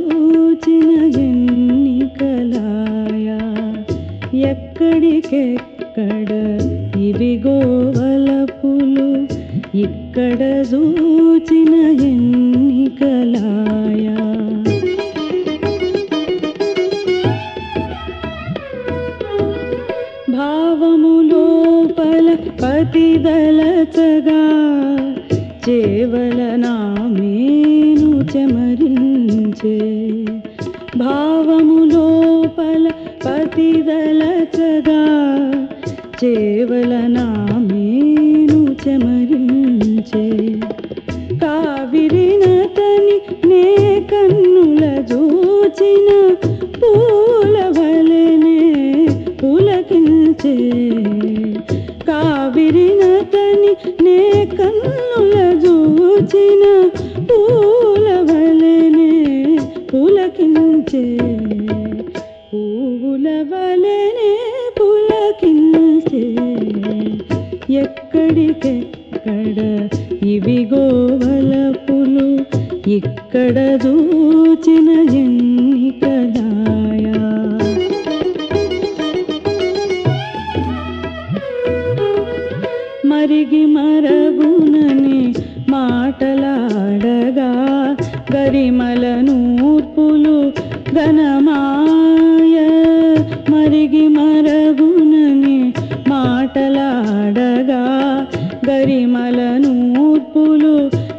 చూచిన ఎన్నికలాయా ఎక్కడికెక్కడ ఇవిగో వలపులు ఇక్కడ చూచిన ఎన్నికలాయా భావము లోపల పతిదలచగా చేవల నామేను చెమరించే భావము లోపల పతిదలచగా చేవల నామేను చెమరించే కావిరినతని నే కన్నుల చూచిన పూల వలెనే పులకించే కావిరినతని నే కన్నుల చూచిన పూల వలెనే పులకించే పూల వలెనే పులకించే ఎక్కడికెక్కడ ఇవిగో వలపులు ఇక్కడ చూచిన ఎన్నికలాయా మరిగి మరగునని మాటలాడగా గరిమల నూర్పులు గణమాయ మరిగి మరగునని మాటలాడగా గరిమల నూర్పులు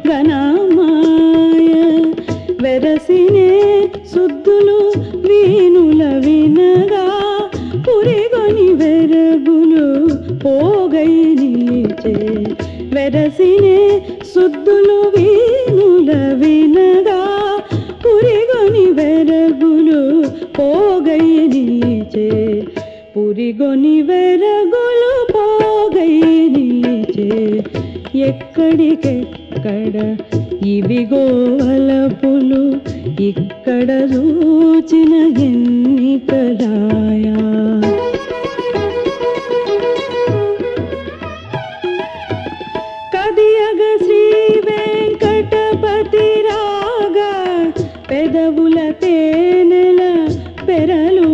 గణమాయ వెరసినే శుద్ధులు వీణుల వినగా పురిగొని వెరగులు పోగై నిలిచే వెరసినే శుద్ధులు వీణుల వినగా పురిగొని వెరగులు పోగై నిలిచే పురిగొని వెరగులు పోగై నిలిచే ఎక్కడికెక్కడ ఇవిగో వలపులు ఇక్కడ చూచిన ఎన్నికలాయా కదియగ శ్రీ వెంకటపతి రాగా పెదవుల తేనెల పెరలు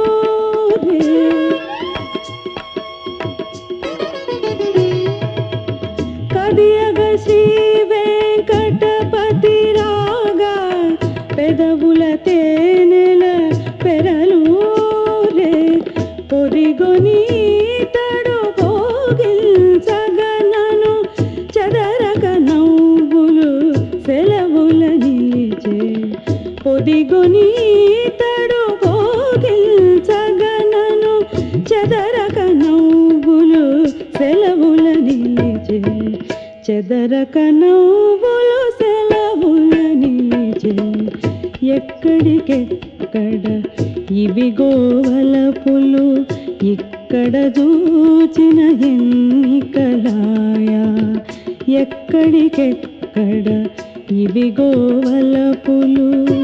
కదియగ శ్రీ వెంకటపతి రాగా పెదవుల తేనెల పెరలు రే పొరిగొని తడు పోగిల్చగనను చదరక నవ్వులు సెలవుల నిలిచే పొదిగొని తడు పోగిల్చగనను చెదరక నవ్వులు సెలవుల నిలిచే చెదరక నవ్వులు సెలవుల నిలిచే ఎక్కడికెక్కడ ఇవిగో వలపులు ఇక్కడ చూచిన ఎన్నికలాయా ఎక్కడికెక్కడ ఇవిగో వలపులు